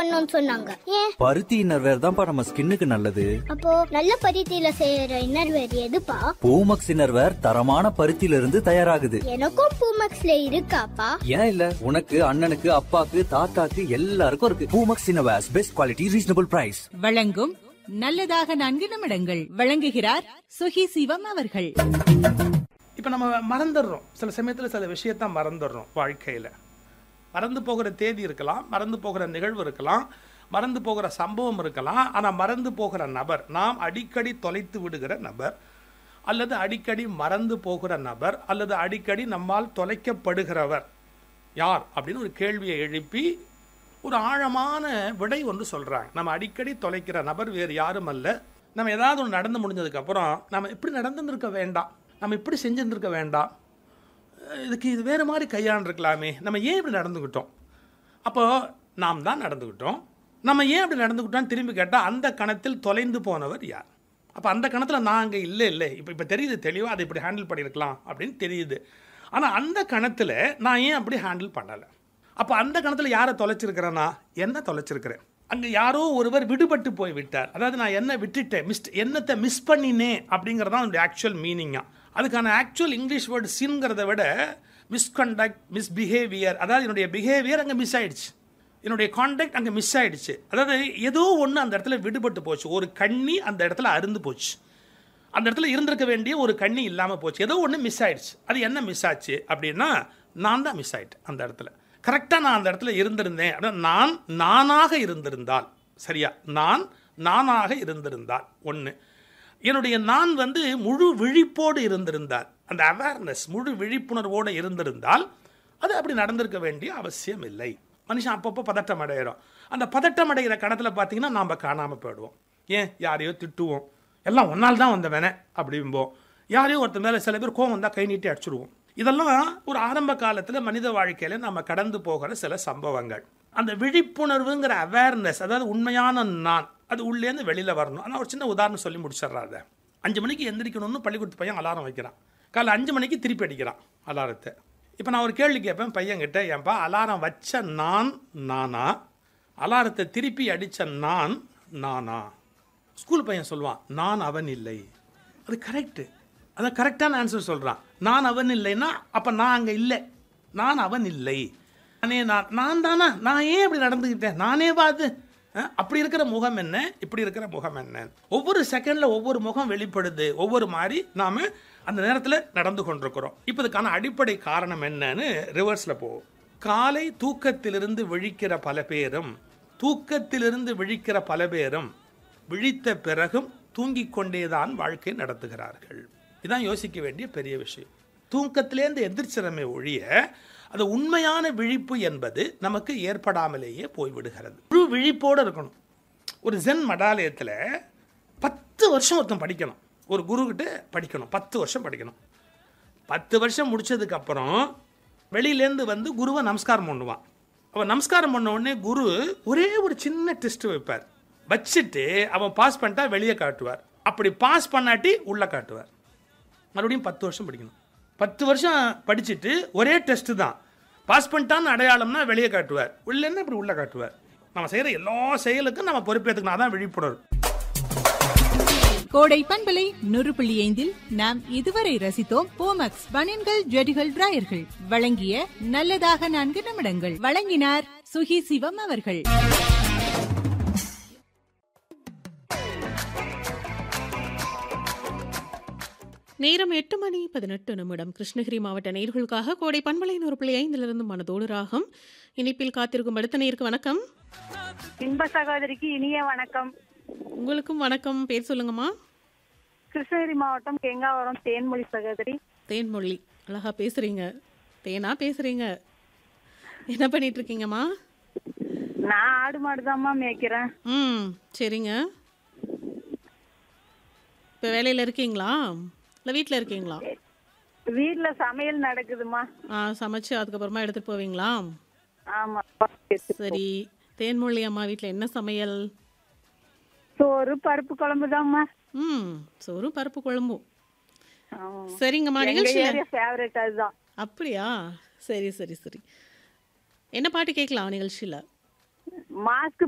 பண்ணணும்னு சொன்னாங்க ஏன் பருத்தி இன்னர்வேர் தான்ப்பா நம்ம ஸ்கின்னுக்கு நல்லது அப்போ நல்ல பருத்தியில செய்யற இன்னர்வேர் எதுப்பா பூமக்ஸ் இன்னர்வேர் தரமான பருத்தியில இருந்து தயாராகுது எனக்கும் பூமக்ஸ்ல இருக்காப்பா ஏன் இல்ல உனக்கு அண்ணனுக்கு அப்பாக்கு தாத்தாக்கு எல்லாருக்கும் இருக்கு Poomex innerwears best quality reasonable price வழங்கும் நல்லதாக நான்கு நிமிடங்கள் வழங்குகிறார் சுகி சிவம் அவர்கள் இப்போ நம்ம மறந்துடுறோம் சில சமயத்தில் சில விஷயத்த மறந்துடுறோம் வாழ்க்கையில் மறந்து போகிற தேதி இருக்கலாம் மறந்து போகிற நிகழ்வு இருக்கலாம் மறந்து போகிற சம்பவம் இருக்கலாம் ஆனால் மறந்து போகிற நபர் நாம் அடிக்கடி தொலைத்து விடுகிற நபர் அல்லது அடிக்கடி மறந்து போகிற நபர் அல்லது அடிக்கடி நம்மால் தொலைக்கப்படுகிறவர் யார் அப்படின்னு ஒரு கேள்வியை எழுப்பி ஒரு ஆழமான விடை ஒன்று சொல்கிறாங்க நம்ம அடிக்கடி தொலைக்கிற நபர் வேறு யாரும் அல்ல நம்ம ஏதாவது ஒன்று நடந்து முடிஞ்சதுக்கப்புறம் நம்ம இப்படி நடந்துருக்க வேண்டாம் நம்ம இப்படி செஞ்சுருந்துருக்க வேண்டாம் அஹ் இதுக்கு இது வேறு மாதிரி கையாண்டிருக்கலாமே நம்ம ஏன் இப்படி நடந்துக்கிட்டோம் அப்போது நாம் தான் நடந்துக்கிட்டோம் நம்ம ஏன் இப்படி நடந்துக்கிட்டோம்னு திரும்பி கேட்டால் அந்த கணத்தில் தொலைந்து போனவர் யார் அப்போ அந்த கணத்தில் நான் அங்கே இல்லை இல்லை இப்போ இப்போ தெரியுது தெளிவாக அதை இப்படி ஹேண்டில் பண்ணியிருக்கலாம் அப்படின்னு தெரியுது ஆனால் அந்த கணத்தில் நான் ஏன் அப்படி ஹேண்டில் பண்ணலை அப்போ அந்த கணத்தில் யாரை தொலைச்சிருக்கிறேன்னா என்ன தொலைச்சிருக்கிறேன் அங்கே யாரோ ஒருவர் விடுபட்டு போய் விட்டார் அதாவது நான் என்ன விட்டுட்டேன் மிஸ் என்னத்தை மிஸ் பண்ணினேன் அப்படிங்கிறது தான் அதனுடைய ஆக்சுவல் மீனிங்காக அதுக்கான ஆக்சுவல் இங்கிலீஷ் வேர்டு சின்ங்கிறத விட மிஸ்கண்டக்ட் மிஸ்பிஹேவியர் அதாவது என்னுடைய பிஹேவியர் அங்கே மிஸ் ஆயிடுச்சு என்னுடைய காண்டாக்ட் அங்கே மிஸ் ஆயிடுச்சு அதாவது ஏதோ ஒன்று அந்த இடத்துல விடுபட்டு போச்சு ஒரு கண்ணி அந்த இடத்துல அருந்து போச்சு அந்த இடத்துல இருந்திருக்க வேண்டிய ஒரு கண்ணி இல்லாமல் போச்சு ஏதோ ஒன்று மிஸ் ஆயிடுச்சு அது என்ன மிஸ் ஆச்சு அப்படின்னா நான் தான் மிஸ் ஆயிட்டேன் அந்த இடத்துல கரெக்டாக நான் அந்த இடத்துல இருந்திருந்தேன் அப்படின்னா நான் நானாக இருந்திருந்தால் சரியா நான் நானாக இருந்திருந்தால் ஒன்று என்னுடைய நான் வந்து முழு விழிப்போடு இருந்திருந்தால் அந்த அவேர்னஸ் முழு விழிப்புணர்வோடு இருந்திருந்தால் அது அப்படி நடந்திருக்க வேண்டிய அவசியம் இல்லை மனுஷன் அப்பப்போ பதட்டம் அடையிறோம் அந்த பதட்டம் அடைகிற கணத்தில் பார்த்தீங்கன்னா நாம் காணாமல் போயிடுவோம் ஏன் யாரையோ திட்டுவோம் எல்லாம் ஒன்னால் தான் வந்தவனே அப்படிம்போம் யாரையோ ஒருத்தர் மேலே சில பேர் கோவம் வந்தால் கை நீட்டி அடிச்சிடுவோம் இதெல்லாம் ஒரு ஆரம்ப காலத்தில் மனித வாழ்க்கையில் நம்ம கடந்து போகிற சில சம்பவங்கள் அந்த விழிப்புணர்வுங்கிற அவேர்னஸ் அதாவது உண்மையான நான் அது உள்ளேருந்து வெளியில் வரணும் ஆனால் ஒரு சின்ன உதாரணம் சொல்லி முடிச்சிடுறாத அஞ்சு மணிக்கு எந்திரிக்கணும்னு பள்ளிக்கூடத்து பையன் அலாரம் வைக்கிறான் காலைல அஞ்சு மணிக்கு திருப்பி அடிக்கிறான் அலாரத்தை இப்போ நான் ஒரு கேள்வி கேட்பேன் பையன்கிட்ட ஏன்பா அலாரம் வச்ச நான் நானா அலாரத்தை திருப்பி அடித்த நான் நானா ஸ்கூல் பையன் சொல்லுவான் நான் அவன் இல்லை அது கரெக்டு அதான் கரெக்டான ஆன்சர் சொல்கிறான் நான் அவன் இல்லைன்னா அப்போ நான் அங்கே இல்லை நான் அவன் இல்லை நானே நான் நான் தானா நான் ஏன் இப்படி நடந்துக்கிட்டேன் நானே பார்த்து அப்படி இருக்கிற முகம் என்ன இப்படி இருக்கிற முகம் என்ன ஒவ்வொரு செகண்டில் ஒவ்வொரு முகம் வெளிப்படுது ஒவ்வொரு மாதிரி நாம் அந்த நேரத்தில் நடந்து கொண்டிருக்கிறோம் இப்போ இதுக்கான அடிப்படை காரணம் என்னன்னு ரிவர்ஸில் போவோம் காலை தூக்கத்திலிருந்து விழிக்கிற பல பேரும் தூக்கத்திலிருந்து விழிக்கிற பல பேரும் விழித்த பிறகும் தூங்கிக் கொண்டேதான் வாழ்க்கை நடத்துகிறார்கள் இதான் யோசிக்க வேண்டிய பெரிய விஷயம் தூக்கத்திலேருந்து எந்திரிச்சிறமை ஒழிய அது உண்மையான விழிப்பு என்பது நமக்கு ஏற்படாமலேயே போய்விடுகிறது முழு விழிப்போடு இருக்கணும் ஒரு ஜென் மடாலயத்தில் பத்து வருஷம் ஒருத்தன் படிக்கணும் ஒரு குருக்கிட்ட படிக்கணும் பத்து வருஷம் படிக்கணும் பத்து வருஷம் முடிச்சதுக்கப்புறம் வெளியிலேருந்து வந்து குருவை நமஸ்காரம் பண்ணுவான் அவன் நமஸ்காரம் பண்ண உடனே குரு ஒரே ஒரு சின்ன டெஸ்ட் வைப்பார் வச்சுட்டு அவன் பாஸ் பண்ணிட்டா வெளியே காட்டுவார் அப்படி பாஸ் பண்ணாட்டி உள்ளே காட்டுவார் மறுபடியும் பத்து வருஷம் படிக்கணும் பத்து வருஷம் படிச்சுட்டு ஒரே டெஸ்ட்டு தான் பாஸ் பண்ணிட்டான்னு அடையாளம்னா வெளியே காட்டுவார் உள்ளேன்னா இப்படி உள்ளே காட்டுவார் நம்ம செய்கிற எல்லா செயலுக்கும் நம்ம பொறுப்பேற்றுக்கணும் அதான் விழிப்புணர்வு கோடை பண்பலை நூறு புள்ளி ஐந்தில் நாம் இதுவரை ரசித்தோம் போமக்ஸ் பனியன்கள் ஜெடிகள் டிராயர்கள் வழங்கிய நல்லதாக நான்கு நிமிடங்கள் வழங்கினார் சுகி சிவம் அவர்கள் நேரம் எட்டு மணி பதினெட்டு நிமிடம் கிருஷ்ணகிரி மாவட்ட நேர்களுக்காக கோடை பண்பலை நூறு புள்ளி ஐந்திலிருந்து மனதோடு ராகம் இணைப்பில் காத்திருக்கும் அடுத்த நேருக்கு வணக்கம் இன்ப சகோதரிக்கு இனிய வணக்கம் உங்களுக்கும் வணக்கம் பேர் சொல்லுங்கம்மா கிருஷ்ணகிரி மாவட்டம் கெங்காவரம் தேன்மொழி சகோதரி தேன்மொழி அழகா பேசுறீங்க தேனா பேசுறீங்க என்ன பண்ணிட்டு இருக்கீங்கம்மா நான் ஆடு மாடு தான்மா மேய்க்கிறேன் ம் சரிங்க இப்போ வேலையில் இருக்கீங்களா இல்லை வீட்டில் இருக்கீங்களா வீட்ல சமையல் நடக்குதுமா ஆ சமைச்சு அதுக்கப்புறமா எடுத்துகிட்டு போவீங்களா ஆமா சரி தேன்மொழி அம்மா வீட்டில் என்ன சமையல் சோறு பருப்பு குழம்பு தான்மா ம் சோறும் பருப்பு குழம்பும் ஆமா. சரிங்கம்மா எங்க நிகழ்ச்சியில் ஏரியா ஃபேவரட் அதுதான் அப்படியா சரி சரி சரி என்ன பாட்டு கேட்கலாம் நிகழ்ச்சியில் மாஸ்க்